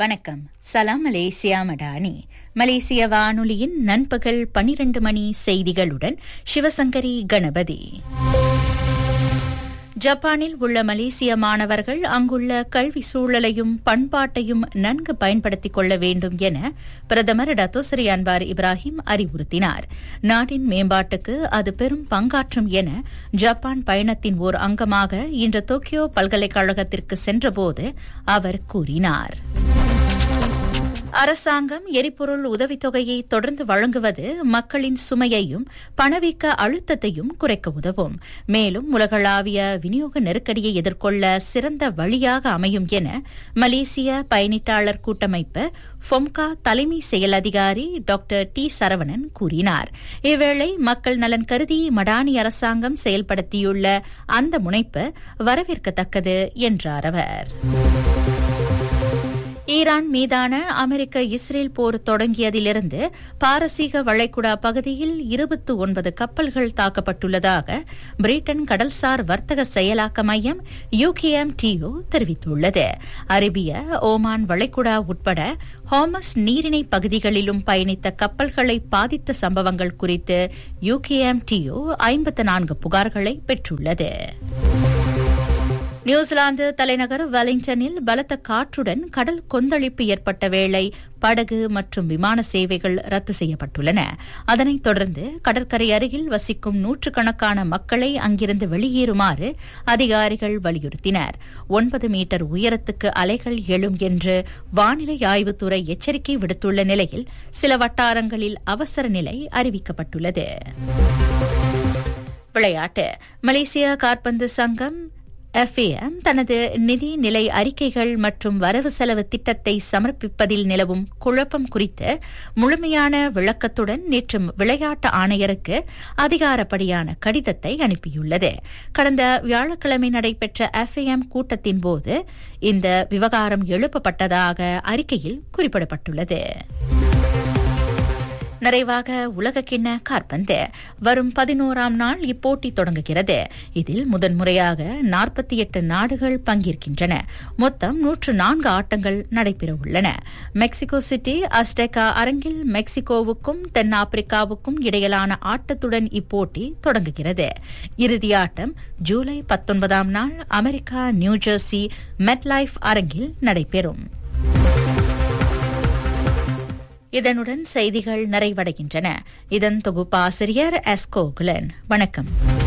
வணக்கம் சலாம் மலேசியா மடானி மலேசிய வானொலியின் நண்பகல் பனிரண்டு மணி செய்திகளுடன் சிவசங்கரி கணபதி ஜப்பானில் உள்ள மலேசிய மாணவர்கள் அங்குள்ள கல்வி சூழலையும் பண்பாட்டையும் நன்கு பயன்படுத்திக் கொள்ள வேண்டும் என பிரதமர் டத்தோசரி அன்வார் இப்ராஹிம் அறிவுறுத்தினார் நாட்டின் மேம்பாட்டுக்கு அது பெரும் பங்காற்றும் என ஜப்பான் பயணத்தின் ஓர் அங்கமாக இன்று டோக்கியோ பல்கலைக்கழகத்திற்கு சென்றபோது அவர் கூறினார் அரசாங்கம் எரிபொருள் உதவித்தொகையை தொடர்ந்து வழங்குவது மக்களின் சுமையையும் பணவீக்க அழுத்தத்தையும் குறைக்க உதவும் மேலும் உலகளாவிய விநியோக நெருக்கடியை எதிர்கொள்ள சிறந்த வழியாக அமையும் என மலேசிய பயணிட்டாளர் கூட்டமைப்பு ஃபொம்கா தலைமை செயல் அதிகாரி டாக்டர் டி சரவணன் கூறினார் இவ்வேளை மக்கள் நலன் கருதி மடானி அரசாங்கம் செயல்படுத்தியுள்ள அந்த முனைப்பு வரவேற்கத்தக்கது என்றார் அவர் ஈரான் மீதான அமெரிக்க இஸ்ரேல் போர் தொடங்கியதிலிருந்து பாரசீக வளைகுடா பகுதியில் இருபத்து ஒன்பது கப்பல்கள் தாக்கப்பட்டுள்ளதாக பிரிட்டன் கடல்சார் வர்த்தக செயலாக்க மையம் யூகேஎம் டிஓ தெரிவித்துள்ளது அரேபிய ஓமான் வளைகுடா உட்பட ஹாமஸ் நீரிணை பகுதிகளிலும் பயணித்த கப்பல்களை பாதித்த சம்பவங்கள் குறித்து யூகேஎம் டிஓ ஐம்பத்து நான்கு புகார்களை பெற்றுள்ளது நியூசிலாந்து தலைநகர் வெலிங்டனில் பலத்த காற்றுடன் கடல் கொந்தளிப்பு ஏற்பட்ட வேளை படகு மற்றும் விமான சேவைகள் ரத்து செய்யப்பட்டுள்ளன அதனைத் தொடர்ந்து கடற்கரை அருகில் வசிக்கும் நூற்றுக்கணக்கான மக்களை அங்கிருந்து வெளியேறுமாறு அதிகாரிகள் வலியுறுத்தினர் ஒன்பது மீட்டர் உயரத்துக்கு அலைகள் எழும் என்று வானிலை ஆய்வுத்துறை எச்சரிக்கை விடுத்துள்ள நிலையில் சில வட்டாரங்களில் அவசர நிலை அறிவிக்கப்பட்டுள்ளது விளையாட்டு மலேசிய காற்பந்து சங்கம் எஃப்ஏஎம் தனது நிதி நிலை அறிக்கைகள் மற்றும் வரவு செலவு திட்டத்தை சமர்ப்பிப்பதில் நிலவும் குழப்பம் குறித்து முழுமையான விளக்கத்துடன் நேற்று விளையாட்டு ஆணையருக்கு அதிகாரப்படியான கடிதத்தை அனுப்பியுள்ளது கடந்த வியாழக்கிழமை நடைபெற்ற எஃப்ஏஎம் கூட்டத்தின் போது இந்த விவகாரம் எழுப்பப்பட்டதாக அறிக்கையில் குறிப்பிடப்பட்டுள்ளது நிறைவாக உலகக்கிண்ண காற்பந்து வரும் பதினோராம் நாள் இப்போட்டி தொடங்குகிறது இதில் முதன்முறையாக நாற்பத்தி எட்டு நாடுகள் பங்கேற்கின்றன மொத்தம் நூற்று நான்கு ஆட்டங்கள் நடைபெற உள்ளன மெக்சிகோ சிட்டி அஸ்டெகா அரங்கில் மெக்சிகோவுக்கும் தென்னாப்பிரிக்காவுக்கும் இடையிலான ஆட்டத்துடன் இப்போட்டி தொடங்குகிறது இறுதி ஆட்டம் ஜூலை பத்தொன்பதாம் நாள் அமெரிக்கா நியூஜெர்சி மெட்லைஃப் அரங்கில் நடைபெறும் இதனுடன் செய்திகள் நிறைவடைகின்றன இதன் தொகுப்பாசிரியர் எஸ்கோகுலன் வணக்கம்